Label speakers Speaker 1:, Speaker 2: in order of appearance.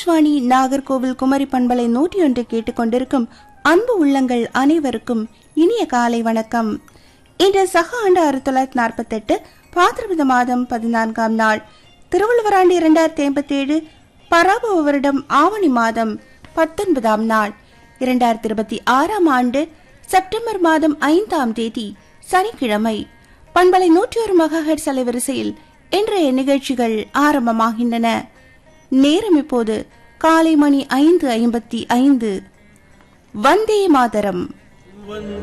Speaker 1: ஆகாஷ்வாணி நாகர்கோவில் குமரி பண்பலை நூற்றி ஒன்று கேட்டுக்கொண்டிருக்கும் அன்பு உள்ளங்கள் அனைவருக்கும் இனிய காலை வணக்கம் இன்று சக ஆண்டு ஆயிரத்தி தொள்ளாயிரத்தி நாற்பத்தி எட்டு பாத்திரபத மாதம் பதினான்காம் நாள் திருவள்ளுவர் ஆண்டு இரண்டாயிரத்தி ஐம்பத்தி ஏழு பராபவ வருடம் ஆவணி மாதம் பத்தொன்பதாம் நாள் இரண்டாயிரத்தி இருபத்தி ஆறாம் ஆண்டு செப்டம்பர் மாதம் ஐந்தாம் தேதி சனிக்கிழமை பண்பலை நூற்றி ஒரு மெகாஹெட்ஸ் அலைவரிசையில் இன்றைய நிகழ்ச்சிகள் ஆரம்பமாகின்றன நேரம் இப்போது காலை மணி ஐந்து ஐம்பத்தி ஐந்து வந்தே மாதரம்
Speaker 2: வந்தே